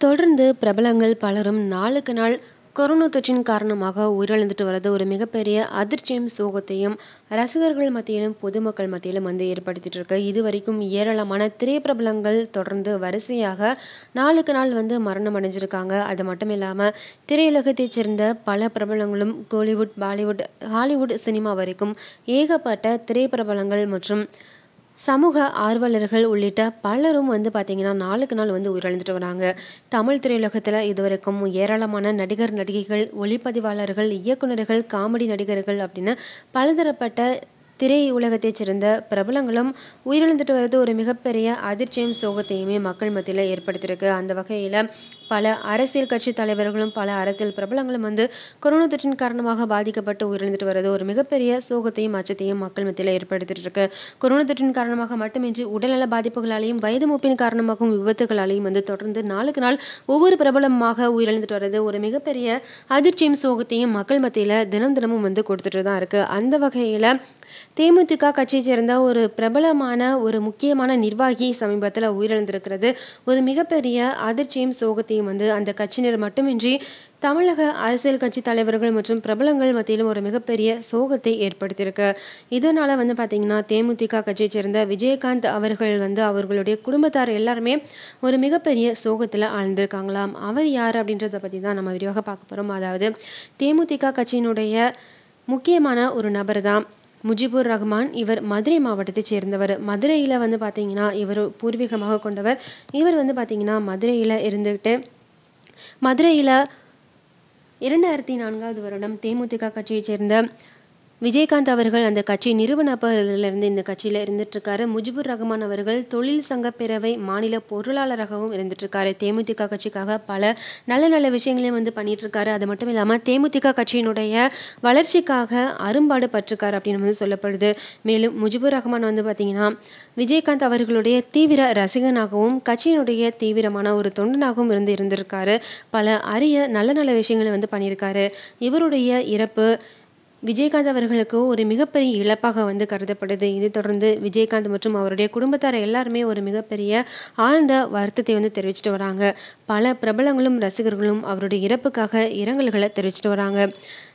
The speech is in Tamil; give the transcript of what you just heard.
தொடர்ந்து பிரபலங்கள் பலரும் நாளுக்கு நாள் கொரோனா தொற்றின் காரணமாக உயிரிழந்துட்டு வர்றது ஒரு மிகப்பெரிய அதிர்ச்சியும் சோகத்தையும் ரசிகர்கள் மத்தியிலும் பொதுமக்கள் மத்தியிலும் வந்து ஏற்படுத்திட்டு இருக்கு இது வரைக்கும் ஏராளமான திரைப்பிரபலங்கள் தொடர்ந்து வரிசையாக நாளுக்கு நாள் வந்து மரணம் அடைஞ்சிருக்காங்க அது மட்டும் இல்லாமல் திரையுலகத்தைச் சேர்ந்த பல பிரபலங்களும் கோலிவுட் பாலிவுட் ஹாலிவுட் சினிமா வரைக்கும் ஏகப்பட்ட திரைப்பிரபலங்கள் மற்றும் சமூக ஆர்வலர்கள் உள்ளிட்ட பலரும் வந்து பார்த்திங்கன்னா நாளுக்கு நாள் வந்து உயிரிழந்துட்டு வராங்க தமிழ் திரையுலகத்தில் இதுவரைக்கும் ஏராளமான நடிகர் நடிகைகள் ஒளிப்பதிவாளர்கள் இயக்குனர்கள் காமெடி நடிகர்கள் அப்படின்னு பலதரப்பட்ட திரை உலகத்தைச் சேர்ந்த பிரபலங்களும் உயிரிழந்துட்டு வர்றது ஒரு மிகப்பெரிய அதிர்ச்சியும் சோகத்தையுமே மக்கள் மத்தியில் ஏற்படுத்தியிருக்கு அந்த வகையில் பல அரசியல் கட்சி தலைவர்களும் பல அரசியல் பிரபலங்களும் வந்து கொரோனா தொற்றின் காரணமாக பாதிக்கப்பட்டு உயிரிழந்துட்டு வர்றது ஒரு மிகப்பெரிய சோகத்தையும் அச்சத்தையும் மக்கள் மத்தியில் ஏற்படுத்திட்டு இருக்கு கொரோனா தொற்றின் காரணமாக மட்டுமின்றி உடல்நல பாதிப்புகளாலேயும் வயது மூப்பின் காரணமாகவும் விபத்துகளாலேயும் வந்து தொடர்ந்து நாளுக்கு நாள் ஒவ்வொரு பிரபலமாக உயிரிழந்துட்டு வர்றது ஒரு மிகப்பெரிய அதிர்ச்சியும் சோகத்தையும் மக்கள் மத்தியில் தினம் தினமும் வந்து கொடுத்துட்டு தான் இருக்கு அந்த வகையில் தேமுதிக கட்சியை சேர்ந்த ஒரு பிரபலமான ஒரு முக்கியமான நிர்வாகி சமீபத்தில் உயிரிழந்திருக்கிறது ஒரு மிகப்பெரிய அதிர்ச்சியும் சோகத்தையும் வந்து அந்த கட்சியினர் மட்டுமின்றி தமிழக அரசியல் கட்சி தலைவர்கள் மற்றும் பிரபலங்கள் மத்தியிலும் ஒரு மிகப்பெரிய சோகத்தை ஏற்படுத்தியிருக்கு இதனால வந்து பார்த்தீங்கன்னா தேமுதிக கட்சியை சேர்ந்த விஜயகாந்த் அவர்கள் வந்து அவர்களுடைய குடும்பத்தார் எல்லாருமே ஒரு மிகப்பெரிய சோகத்தில் ஆழ்ந்திருக்காங்களாம் அவர் யார் அப்படின்றத பற்றி தான் நம்ம விரிவாக பார்க்க போகிறோம் அதாவது தேமுதிக கட்சியினுடைய முக்கியமான ஒரு நபர் தான் முஜிபுர் ரஹ்மான் இவர் மதுரை மாவட்டத்தைச் சேர்ந்தவர் மதுரையில் வந்து பார்த்தீங்கன்னா இவர் பூர்வீகமாக கொண்டவர் இவர் வந்து பார்த்தீங்கன்னா மதுரையில் இருந்துக்கிட்டு மதுரையில் இரண்டாயிரத்தி நான்காவது வருடம் தேமுதிக கட்சியைச் சேர்ந்த விஜயகாந்த் அவர்கள் அந்த கட்சி நிறுவனப்பதிலிருந்து இந்த கட்சியில் இருந்துட்டு இருக்காரு முஜிபுர் ரஹ்மான் அவர்கள் தொழில் சங்க பேரவை மாநில பொருளாளராகவும் இருந்துட்டு இருக்காரு தேமுதிக கட்சிக்காக பல நல்ல நல்ல விஷயங்களையும் வந்து பண்ணிட்டு இருக்காரு அது மட்டும் இல்லாமல் தேமுதிக கட்சியினுடைய வளர்ச்சிக்காக அரும்பாடு பட்டிருக்காரு அப்படின்னு வந்து சொல்லப்படுது மேலும் முஜிபுர் ரஹ்மான் வந்து பார்த்தீங்கன்னா விஜயகாந்த் அவர்களுடைய தீவிர ரசிகனாகவும் கட்சியினுடைய தீவிரமான ஒரு தொண்டனாகவும் இருந்து இருந்திருக்காரு பல அரிய நல்ல நல்ல விஷயங்களை வந்து பண்ணியிருக்காரு இவருடைய இறப்பு விஜயகாந்த் அவர்களுக்கு ஒரு மிகப்பெரிய இழப்பாக வந்து கருதப்படுது இதை தொடர்ந்து விஜயகாந்த் மற்றும் அவருடைய குடும்பத்தார் எல்லாருமே ஒரு மிகப்பெரிய ஆழ்ந்த வருத்தத்தை வந்து தெரிவிச்சிட்டு வராங்க பல பிரபலங்களும் ரசிகர்களும் அவருடைய இறப்புக்காக இரங்கல்களை தெரிவிச்சிட்டு வராங்க